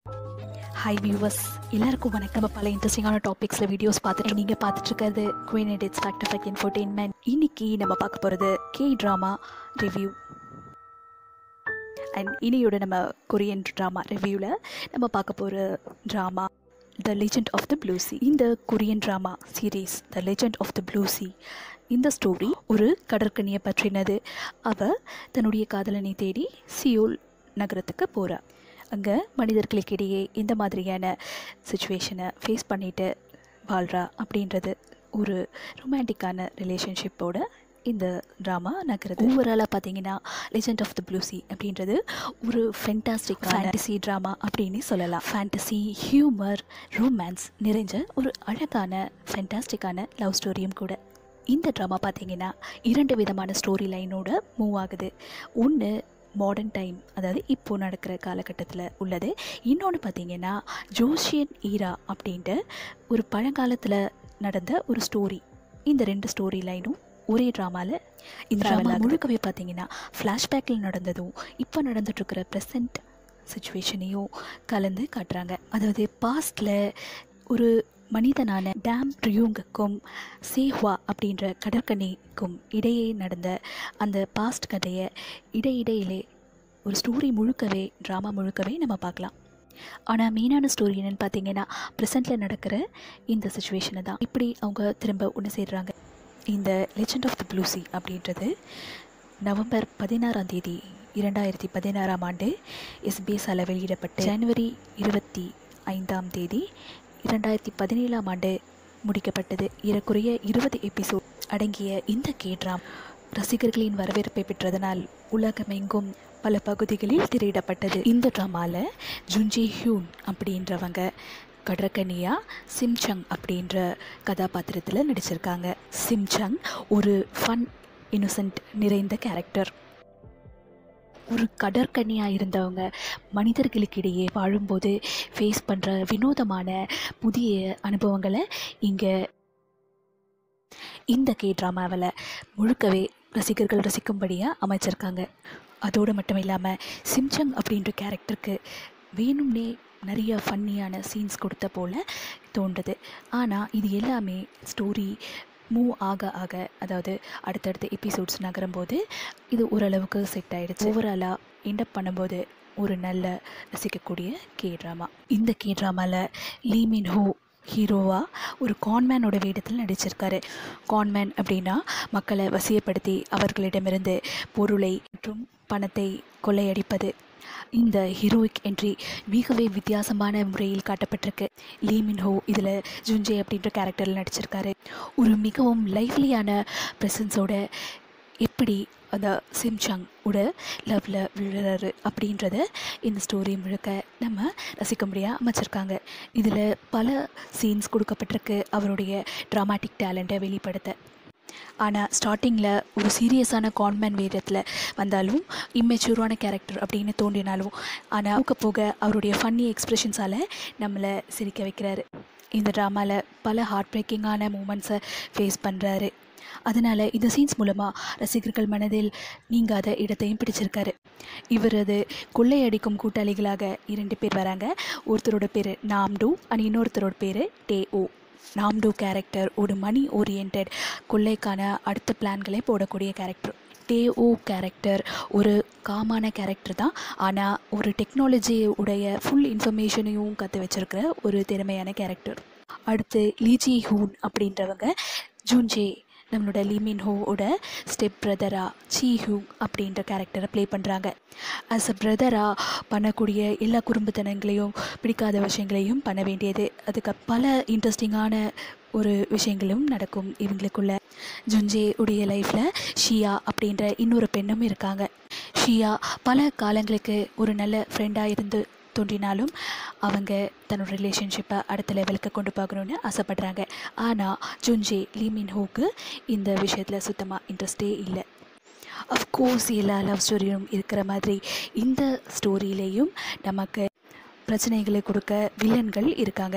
hi viewers எல்லாருக்கும் வணக்கம் நம்ம பல இன்ட்ரெஸ்டிங்கான டாபிக்ஸில் வீடியோஸ் பார்த்துட்டு நீங்கள் பார்த்துட்டு இருக்கிறது queen edits fact fact entertainment இன்னைக்கு நம்ம பார்க்க போகிறது கே ட்ராமா ரிவ்யூ அண்ட் இனியோட நம்ம கொரியன் ட்ராமா ரிவ்யூவில் நம்ம பார்க்க போகிற drama the legend of the blue sea இந்த Korean drama series the legend of the blue sea இந்த ஸ்டோரி ஒரு கடற்கனியை பற்றினது அவ தன்னுடைய காதலனை தேடி சியோல் நகரத்துக்கு போகிறா அங்கே மனிதர்களுக்கிடையே இந்த மாதிரியான சுச்சுவேஷனை ஃபேஸ் பண்ணிட்டு வாழ்கிறா அப்படின்றது ஒரு ரொமான்டிக்கான ரிலேஷன்ஷிப்போட இந்த ட்ராமா நகருது ஓவராலாக பார்த்தீங்கன்னா legend of the blue sea அப்படின்றது ஒரு ஃபென்டாஸ்டிக் ஃபேண்டசி ட்ராமா அப்படின்னு சொல்லலாம் ஃபேண்டசி ஹியூமர் ரொமான்ஸ் நிறைஞ்ச ஒரு அழகான ஃபென்டாஸ்டிக்கான லவ் ஸ்டோரியும் கூட இந்த ட்ராமா பார்த்தீங்கன்னா இரண்டு விதமான ஸ்டோரி லைனோட மூவ் ஆகுது ஒன்று மாடர்ன் டைம் அதாவது இப்போ நடக்கிற காலகட்டத்தில் உள்ளது இன்னொன்று பார்த்தீங்கன்னா ஜோஷியன் ஈரா அப்படின்ட்டு ஒரு பழங்காலத்தில் நடந்த ஒரு ஸ்டோரி இந்த ரெண்டு ஸ்டோரி லைனும் ஒரே ட்ராமாவில் இந்த ட்ராமா முழுக்கவே பார்த்தீங்கன்னா ஃப்ளாஷ்பேக்கில் நடந்ததும் இப்போ நடந்துட்டுருக்கிற ப்ரெசண்ட் சுச்சுவேஷனையும் கலந்து காட்டுறாங்க அதாவது பாஸ்டில் ஒரு மனிதனான டேம் ரியூங்குக்கும் சேஹ்வா அப்படின்ற கடற்கனிக்கும் இடையே நடந்த அந்த பாஸ்ட் கதையை இடையிடையிலே ஒரு ஸ்டோரி முழுக்கவே ட்ராமா முழுக்கவே நம்ம பார்க்கலாம் ஆனால் மெயினான ஸ்டோரி என்னென்னு பார்த்தீங்கன்னா ப்ரெசண்ட்டில் நடக்கிற இந்த சுச்சுவேஷனை தான் இப்படி அவங்க திரும்ப ஒன்று சேர்றாங்க இந்த legend of the blue sea அப்படின்றது நவம்பர் பதினாறாம் தேதி இரண்டாயிரத்தி பதினாறாம் ஆண்டு எஸ்பிஎஸ்ஸால் வெளியிடப்பட்டு ஜனவரி இருபத்தி ஐந்தாம் தேதி இரண்டாயிரத்தி பதினேழாம் ஆண்டு முடிக்கப்பட்டது ஏறக்குறைய இருபது எபிசோட் அடங்கிய இந்த கேட்ராம் ரசிகர்களின் வரவேற்பை பெற்றதனால் உலகமெங்கும் பல பகுதிகளில் திரையிடப்பட்டது இந்த ட்ராமாவில் ஜுன்ஜி ஹியூன் அப்படின்றவங்க கடற்கனியா சிம்சங் அப்படின்ற கதாபாத்திரத்தில் நடிச்சிருக்காங்க சிம்சங் ஒரு ஃபன் இன்னசென்ட் நிறைந்த கேரக்டர் ஒரு கடற்கன்னியாக இருந்தவங்க மனிதர்களுக்கிடையே வாழும்போது ஃபேஸ் பண்ணுற வினோதமான புதிய அனுபவங்களை இங்கே இந்த கே ட்ராமாவில் முழுக்கவே ரசிகர்கள் ரசிக்கும்படியாக அமைச்சிருக்காங்க அதோடு மட்டும் இல்லாமல் சிம்சங் அப்படின்ற கேரக்டருக்கு வேணும்னே நிறைய ஃபன்னியான சீன்ஸ் கொடுத்த போல் தோன்றுது ஆனால் இது எல்லாமே ஸ்டோரி மூவ் ஆக ஆக அதாவது அடுத்தடுத்த எபிசோட்ஸ் நகரும்போது இது ஓரளவுக்கு செட் ஆகிடுச்சு ஓவராலாக எண்டப் பண்ணும்போது ஒரு நல்ல ரசிக்கக்கூடிய கே ட்ராமா இந்த கே ட்ராமாவில் லீமின் ஹோ ஹீரோவா ஒரு கான்மேனோட வேடத்தில் நடிச்சிருக்காரு கான்மேன் அப்படின்னா மக்களை வசியப்படுத்தி அவர்களிடமிருந்து பொருளை மற்றும் பணத்தை கொள்ளையடிப்பது இந்த ஹீரோயிக் என்ட்ரி மிகவே வித்தியாசமான முறையில் காட்டப்பட்டிருக்கு லீமின் ஹோ இதில் ஜுஞ்சே அப்படின்ற கேரக்டரில் நடிச்சிருக்காரு ஒரு மிகவும் லைவ்லியான ப்ரெசன்ஸோட எப்படி அந்த சிம்சங் உட லவ்வில் விழுறாரு அப்படின்றத இந்த ஸ்டோரி முழுக்க நம்ம ரசிக்கும்படியாக அமைச்சிருக்காங்க இதில் பல சீன்ஸ் கொடுக்கப்பட்டிருக்கு அவருடைய ட்ராமாட்டிக் டேலண்ட்டை வெளிப்படுத்த ஆனால் ஸ்டார்டிங்கில் ஒரு சீரியஸான கான்மேன் வேடத்தில் வந்தாலும் இம்மெச்சூரான கேரக்டர் அப்படின்னு தோன்றினாலும் ஆனால் போக போக அவருடைய ஃபன்னி எக்ஸ்ப்ரெஷன்ஸால் நம்மளை சிரிக்க வைக்கிறாரு இந்த ட்ராமாவில் பல ஹார்ட் பிரேக்கிங்கான மூமெண்ட்ஸை ஃபேஸ் பண்ணுறாரு அதனால் இந்த சீன்ஸ் மூலமாக ரசிகர்கள் மனதில் நீங்காத இடத்தையும் பிடிச்சிருக்காரு இவரது கொள்ளையடிக்கும் கூட்டாளிகளாக இரண்டு பேர் வராங்க ஒருத்தரோட பேர் நாம்டு அண்ட் இன்னொருத்தரோட பேர் டே ஓ நாம்டு கேரக்டர் ஒரு மணி ஓரியன்ட் கொள்ளைக்கான அடுத்த பிளான்களை போடக்கூடிய கேரக்டர் டே ஓ கேரக்டர் ஒரு காமான கேரக்டர் தான் ஆனால் ஒரு டெக்னாலஜி உடைய ஃபுல் இன்ஃபர்மேஷனையும் கற்று வச்சிருக்கிற ஒரு திறமையான கேரக்டர் அடுத்து லீஜி ஹூன் அப்படின்றவங்க ஜூன்ஜே நம்மளோட லீமின் ஹோவோட ஸ்டெப் பிரதரா சீ ஹூங் அப்படின்ற கேரக்டரை ப்ளே பண்ணுறாங்க ஆஸ் அ பிரதராக பண்ணக்கூடிய எல்லா குறும்புத்தனங்களையும் பிடிக்காத விஷயங்களையும் பண்ண வேண்டியது அதுக்கு பல இன்ட்ரெஸ்டிங்கான ஒரு விஷயங்களும் நடக்கும் இவங்களுக்குள்ள ஜுஞ்சே உடைய லைஃப்பில் ஷியா அப்படின்ற இன்னொரு பெண்ணும் இருக்காங்க ஷியா பல காலங்களுக்கு ஒரு நல்ல ஃப்ரெண்டாக இருந்து தோன்றினாலும் அவங்க தன்னோட ரிலேஷன்ஷிப்பை அடுத்த லெவலுக்கு கொண்டு போகணும்னு ஆசைப்படுறாங்க ஆனால் ஜுன்ஜே லீமின் ஹோக்கு இந்த விஷயத்தில் சுத்தமாக இன்ட்ரெஸ்டே இல்லை அஃப்கோர்ஸ் எல்லா லவ் ஸ்டோரியும் இருக்கிற மாதிரி இந்த ஸ்டோரியிலையும் நமக்கு பிரச்சனைகளை கொடுக்க வில்லன்கள் இருக்காங்க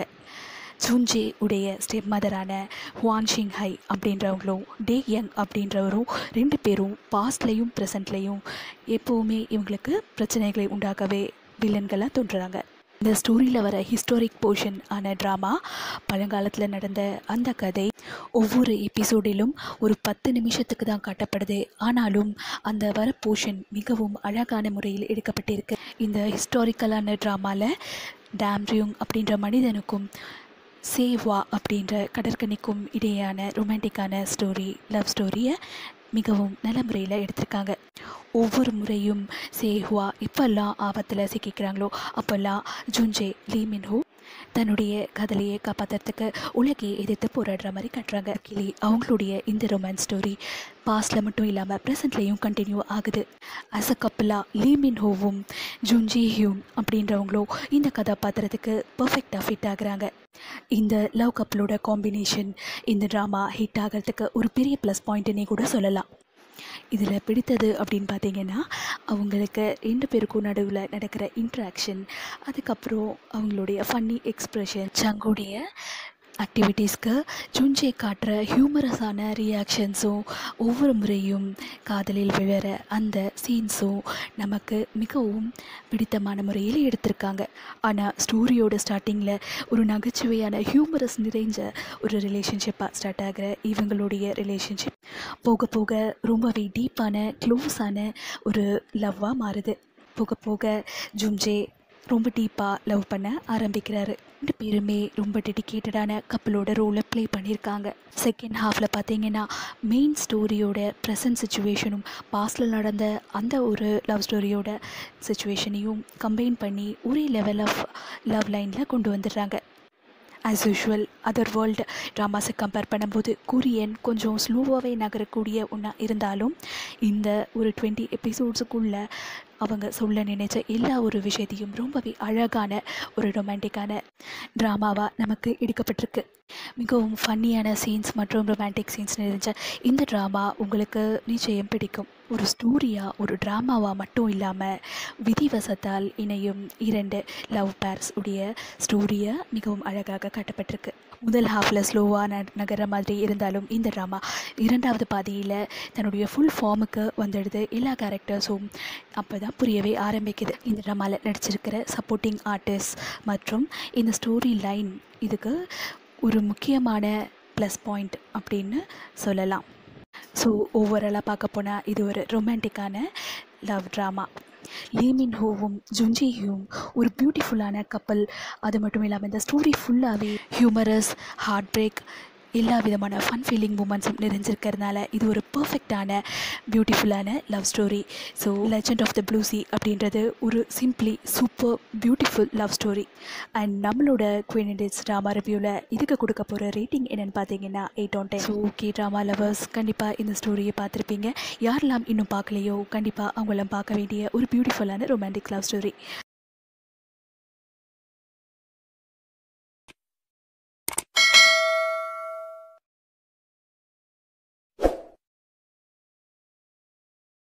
ஜூன்ஜே உடைய ஸ்டெப் மதரான ஹுவான் ஷிங் ஹை அப்படின்றவங்களும் டே யங் அப்படின்றவரும் ரெண்டு பேரும் பாஸ்ட்லேயும் ப்ரெசண்ட்லேயும் எப்போவுமே இவங்களுக்கு பிரச்சனைகளை உண்டாக்கவே வில்லன்களாக தோன்றுறாங்க இந்த ஸ்டோரியில் வர ஹிஸ்டாரிக் போர்ஷன் ஆன ட்ராமா பழங்காலத்தில் நடந்த அந்த கதை ஒவ்வொரு எபிசோடிலும் ஒரு பத்து நிமிஷத்துக்கு தான் காட்டப்படுது ஆனாலும் அந்த வர போர்ஷன் மிகவும் அழகான முறையில் எடுக்கப்பட்டிருக்கு இந்த ஹிஸ்டாரிக்கலான ட்ராமாவில் டேம்ரியூங் அப்படின்ற மனிதனுக்கும் சேவா அப்படின்ற கடற்கனிக்கும் இடையேயான ரொமான்டிக்கான ஸ்டோரி லவ் ஸ்டோரியை மிகவும் நல்ல முறையில் எடுத்திருக்காங்க ஒவ்வொரு முறையும் சேஹுவா எப்பெல்லாம் ஆபத்தில் சிக்கிக்கிறாங்களோ அப்போல்லாம் ஜுன்ஜே லீ மின்ஹோ தன்னுடைய கதலையை காப்பாற்றுறதுக்கு உலகையை எதிர்த்து போராடுற மாதிரி கட்டுறாங்க கிளி அவங்களுடைய இந்த ரொமான்ஸ் ஸ்டோரி பாஸ்டில் மட்டும் இல்லாமல் ப்ரெசண்ட்லேயும் கண்டினியூ ஆகுது அஸ் அ கப்பலா லீ மின் ஹோவும் ஜுன்ஜி ஹியூன் அப்படின்றவங்களும் இந்த கதாபாத்திரத்துக்கு பர்ஃபெக்டாக ஃபிட் ஆகுறாங்க இந்த லவ் கப்பலோட காம்பினேஷன் இந்த ட்ராமா ஹிட் ஆகிறதுக்கு ஒரு பெரிய ப்ளஸ் பாயிண்ட்டுன்னே கூட சொல்லலாம் இதில் பிடித்தது அப்படின்னு பார்த்தீங்கன்னா அவங்களுக்கு ரெண்டு பேருக்கும் நடுவில் நடக்கிற இன்ட்ராக்ஷன் அதுக்கப்புறம் அவங்களுடைய ஃபன்னி எக்ஸ்ப்ரெஷன் சங்குடைய ஆக்டிவிட்டீஸ்க்கு ஜுன்ஜே காட்டுற ஹியூமரஸான ரியாக்ஷன்ஸும் ஒவ்வொரு முறையும் காதலில் விழற அந்த சீன்ஸும் நமக்கு மிகவும் பிடித்தமான முறையில் எடுத்திருக்காங்க ஆனால் ஸ்டோரியோட ஸ்டார்டிங்கில் ஒரு நகைச்சுவையான ஹியூமரஸ் நிறைஞ்ச ஒரு ரிலேஷன்ஷிப்பாக ஸ்டார்ட் ஆகிற இவங்களுடைய ரிலேஷன்ஷிப் போக போக ரொம்பவே டீப்பான க்ளோஸான ஒரு லவ்வாக மாறுது போக போக ஜுன்ஜே ரொம்ப டீப்பாக லவ் பண்ண ஆரம்பிக்கிறாரு ரெண்டு பேருமே ரொம்ப டெடிக்கேட்டடான கப்பலோட ரோலை ப்ளே பண்ணியிருக்காங்க செகண்ட் ஹாஃபில் பார்த்தீங்கன்னா மெயின் ஸ்டோரியோட ப்ரெசன்ட் சுச்சுவேஷனும் பாஸ்டில் நடந்த அந்த ஒரு லவ் ஸ்டோரியோட சுச்சுவேஷனையும் கம்பைன் பண்ணி ஒரே லெவல் ஆஃப் லவ் லைனில் கொண்டு வந்துடுறாங்க ஆஸ் யூஷுவல் அதர் வேர்ல்டு ட்ராமாஸை கம்பேர் பண்ணும்போது கொரியன் கொஞ்சம் ஸ்லோவாகவே நகரக்கூடிய ஒன்றா இருந்தாலும் இந்த ஒரு டுவெண்ட்டி எபிசோட்ஸுக்குள்ளே அவங்க சொல்ல நினைச்ச எல்லா ஒரு விஷயத்தையும் ரொம்பவே அழகான ஒரு ரொமான்டிக்கான ட்ராமாவாக நமக்கு எடுக்கப்பட்டிருக்கு மிகவும் ஃபன்னியான சீன்ஸ் மற்றும் ரொமான்டிக் சீன்ஸ் நிறைஞ்ச இந்த ட்ராமா உங்களுக்கு நிச்சயம் பிடிக்கும் ஒரு ஸ்டோரியாக ஒரு ட்ராமாவாக மட்டும் இல்லாமல் விதிவசத்தால் இணையும் இரண்டு லவ் பேர்ஸ் உடைய ஸ்டோரியை மிகவும் அழகாக காட்டப்பட்டிருக்கு முதல் ஹாஃபில் ஸ்லோவாக ந நகர மாதிரி இருந்தாலும் இந்த ட்ராமா இரண்டாவது பாதியில் தன்னுடைய ஃபுல் ஃபார்முக்கு வந்துடுது எல்லா கேரக்டர்ஸும் அப்போ தான் புரியவே ஆரம்பிக்குது இந்த ட்ராமாவில் நடிச்சிருக்கிற சப்போர்ட்டிங் ஆர்டிஸ்ட் மற்றும் இந்த ஸ்டோரி லைன் இதுக்கு ஒரு முக்கியமான ப்ளஸ் பாயிண்ட் அப்படின்னு சொல்லலாம் ஸோ ஓவராலாக பார்க்க போனால் இது ஒரு ரொமான்டிக்கான லவ் ட்ராமா லீமின் ஹோவும் ஜுன்ஜி ஹியூம் ஒரு பியூட்டிஃபுல்லான கப்பல் அது மட்டும் இல்லாமல் இந்த ஸ்டோரி ஃபுல்லாகவே ஹியூமரஸ் ஹார்ட் பிரேக் எல்லா விதமான ஃபன் ஃபீலிங் மூமெண்ட்ஸும் நிறைஞ்சிருக்கிறதுனால இது ஒரு பர்ஃபெக்டான பியூட்டிஃபுல்லான love story so legend of the blue sea அப்படின்றது ஒரு simply super beautiful love story and நம்மளோட குவீன் டேட்ஸ் ட்ராமா ரிவ்யூவில் இதுக்கு கொடுக்க போகிற ரேட்டிங் என்னென்னு பார்த்தீங்கன்னா eight on ten so okay drama lovers கண்டிப்பாக இந்த ஸ்டோரியை பார்த்துருப்பீங்க யாரெல்லாம் இன்னும் பார்க்கலையோ கண்டிப்பாக அவங்களாம் பார்க்க வேண்டிய ஒரு பியூட்டிஃபுல்லான ரொமான்டிக் லவ் ஸ்டோரி